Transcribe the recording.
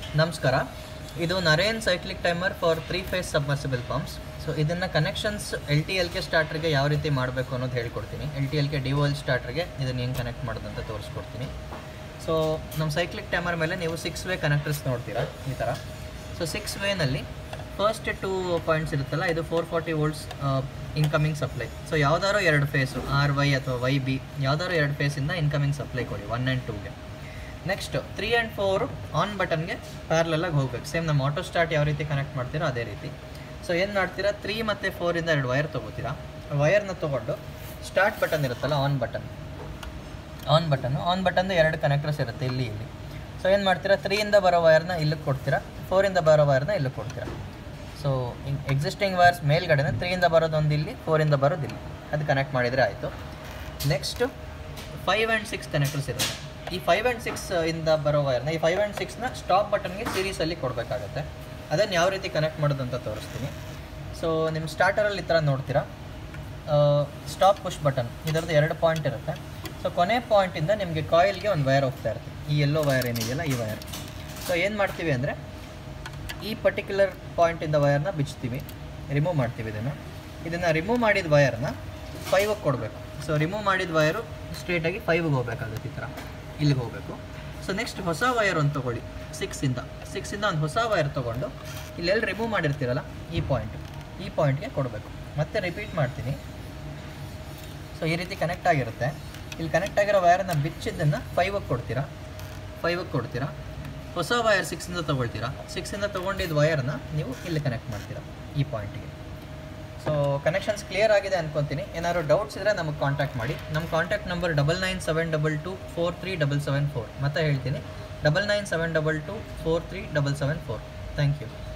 ನಮಸ್ಕಾರ ಇದು Naren cyclic timer for three phase submersible pumps so ಇದನ್ನು connections L T L K ಸ್ಟಾರ್ಟ್ರಿಗೆ ಯಾವ ರೀತಿ ಮಾಡಬೇಕು ಅನ್ನೋದು ಹೇಳ್ಕೊಡ್ತೀನಿ L T L K D O L ಸ್ಟಾರ್ಟ್ರಿಗೆ ಇದನ್ನು ಹೆಂಗೆ ಕನೆಕ್ಟ್ ಮಾಡೋದು ಅಂತ ತೋರಿಸ್ಕೊಡ್ತೀನಿ ಸೊ ನಮ್ಮ ಸೈಕ್ಲಿಕ್ ಟೈಮರ್ ಮೇಲೆ ನೀವು ಸಿಕ್ಸ್ ವೇ ಕನೆಕ್ಟರ್ಸ್ ನೋಡ್ತೀರಾ ಈ ಥರ ಸೊ ಸಿಕ್ಸ್ ವೇನಲ್ಲಿ ಫಸ್ಟ್ ಟೂ ಪಾಯಿಂಟ್ಸ್ ಇರುತ್ತಲ್ಲ ಇದು four forty volts incoming supply so ಯಾವ್ದಾದ್ರು ಎರಡು ಫೇಸು ಆರ್ ವೈ ಅಥವಾ ವೈ ಬಿ ಯಾವ್ದಾದ್ರು ಎರಡು ಫೇಸಿಂದ ಇನ್ಕಮಿಂಗ್ ಸಪ್ಲೈ ಕೊಡಿ ಒನ್ ಆ್ಯಂಡ್ ಟೂಗೆ next three and four on ಬಟನ್ಗೆ ಪ್ಯಾರಲಾಗಿ ಹೋಗ್ಬೇಕು ಸೇಮ್ ನಮ್ಮ ಆಟೋ ಸ್ಟಾರ್ಟ್ ಯಾವ ರೀತಿ ಕನೆಕ್ಟ್ ಮಾಡ್ತೀರೋ ಅದೇ ರೀತಿ ಸೊ ಏನು ಮಾಡ್ತೀರಾ ತ್ರೀ ಮತ್ತು ಫೋರಿಂದ ಎರಡು ವೈರ್ ತೊಗೋತೀರಾ ವೈರ್ನ ತೊಗೊಂಡು ಸ್ಟಾರ್ಟ್ ಬಟನ್ ಇರುತ್ತಲ್ಲ ಆನ್ ಬಟನ್ ಆನ್ ಬಟನ್ನು ಆನ್ ಬಟನ್ದು ಎರಡು ಕನೆಕ್ಟರ್ಸ್ ಇರುತ್ತೆ ಇಲ್ಲಿ ಇಲ್ಲಿ ಸೊ ಏನು ಮಾಡ್ತೀರಾ ತ್ರೀಯಿಂದ ಬರೋ ವೈರ್ನ ಇಲ್ಲಿಗೆ ಕೊಡ್ತೀರಾ ಫೋರಿಂದ ಬರೋ ವೈರ್ನ ಇಲ್ಲಿಗೆ ಕೊಡ್ತೀರಾ ಸೊ ಎಕ್ಸಿಸ್ಟಿಂಗ್ ವೈರ್ಸ್ ಮೇಲ್ಗಡೆನೇ ತ್ರೀಯಿಂದ ಬರೋದೊಂದು ಇಲ್ಲಿ ಫೋರಿಂದ ಬರೋದು ಇಲ್ಲಿ ಅದು ಕನೆಕ್ಟ್ ಮಾಡಿದರೆ ಆಯಿತು next five and six connectors ಇರುತ್ತೆ ಈ ಫೈವ್ ಆ್ಯಂಡ್ ಸಿಕ್ಸ್ ಇಂದ ಬರೋ ವೈರ್ನ ಈ ಫೈವ್ ಆ್ಯಂಡ್ ಸಿಕ್ಸ್ನ ಸ್ಟಾಪ್ ಬಟನ್ಗೆ ಸೀರೀಸಲ್ಲಿ ಕೊಡಬೇಕಾಗತ್ತೆ ಅದನ್ನು ಯಾವ ರೀತಿ ಕನೆಕ್ಟ್ ಮಾಡೋದು ಅಂತ ತೋರಿಸ್ತೀನಿ ಸೊ ನಿಮ್ಮ ಸ್ಟಾರ್ಟರಲ್ಲಿ ಈ ಥರ ನೋಡ್ತೀರಾ ಸ್ಟಾಪ್ ಪುಷ್ ಬಟನ್ ಇದರದ್ದು ಎರಡು ಪಾಯಿಂಟ್ ಇರುತ್ತೆ ಸೊ ಕೊನೆ ಪಾಯಿಂಟಿಂದ ನಿಮಗೆ ಕಾಯಿಲ್ಗೆ ಒಂದು ವೈರ್ ಹೋಗ್ತಾ ಇರುತ್ತೆ ಈ ಎಲ್ಲೋ ವೈರ್ ಏನಿದೆಯಲ್ಲ ಈ ವೈರ್ ಸೊ ಏನು ಮಾಡ್ತೀವಿ ಅಂದರೆ ಈ ಪರ್ಟಿಕ್ಯುಲರ್ ಪಾಯಿಂಟಿಂದ ವೈರ್ನ ಬಿಚ್ತೀವಿ ರಿಮೂವ್ ಮಾಡ್ತೀವಿ ಇದನ್ನು ಇದನ್ನು ರಿಮೂವ್ ಮಾಡಿದ ವೈರ್ನ ಫೈವಿಗೆ ಕೊಡಬೇಕು ಸೊ ರಿಮೂವ್ ಮಾಡಿದ ವೈರು ಸ್ಟ್ರೇಟಾಗಿ ಫೈವ್ಗೆ ಹೋಗ್ಬೇಕಾಗುತ್ತೆ ಈ ಥರ ಇಲ್ಲಿಗೆ ಹೋಗಬೇಕು ಸೊ ನೆಕ್ಸ್ಟ್ ಹೊಸ ವೈರ್ ಒಂದು ತೊಗೊಳ್ಳಿ ಸಿಕ್ಸಿಂದ ಸಿಕ್ಸಿಂದ ಒಂದು ಹೊಸ ವೈರ್ ತೊಗೊಂಡು ಇಲ್ಲೆಲ್ಲಿ ರಿಮೂವ್ ಮಾಡಿರ್ತೀರಲ್ಲ ಈ ಪಾಯಿಂಟ್ ಈ ಪಾಯಿಂಟ್ಗೆ ಕೊಡಬೇಕು ಮತ್ತೆ ರಿಪೀಟ್ ಮಾಡ್ತೀನಿ ಸೊ ಈ ರೀತಿ ಕನೆಕ್ಟ್ ಆಗಿರುತ್ತೆ ಇಲ್ಲಿ ಕನೆಕ್ಟ್ ಆಗಿರೋ ವೈರನ್ನು ಬಿಚ್ಚಿದ್ದನ್ನು ಫೈವಿಗೆ ಕೊಡ್ತೀರಾ ಫೈವಿಗೆ ಕೊಡ್ತೀರಾ ಹೊಸ ವೈರ್ ಸಿಕ್ಸಿಂದ ತೊಗೊಳ್ತೀರಾ ಸಿಕ್ಸಿಂದ ತೊಗೊಂಡಿದ್ದ ವೈರ್ನ ನೀವು ಇಲ್ಲಿ ಕನೆಕ್ಟ್ ಮಾಡ್ತೀರಾ ಈ ಪಾಯಿಂಟಿಗೆ ಸೊ ಕನೆಕ್ಷನ್ಸ್ ಕ್ಲಿಯರ್ ಆಗಿದೆ ಅನ್ಕೊತೀನಿ ಏನಾದ್ರು ಡೌಟ್ಸ್ ಇದ್ದರೆ ನಮಗೆ ಕಾಂಟ್ಯಾಕ್ಟ್ ಮಾಡಿ ನಮ್ಮ contact number double nine seven double two four three double seven four ಮತ್ತೆ ಹೇಳ್ತೀನಿ double nine seven double two four three double seven four thank you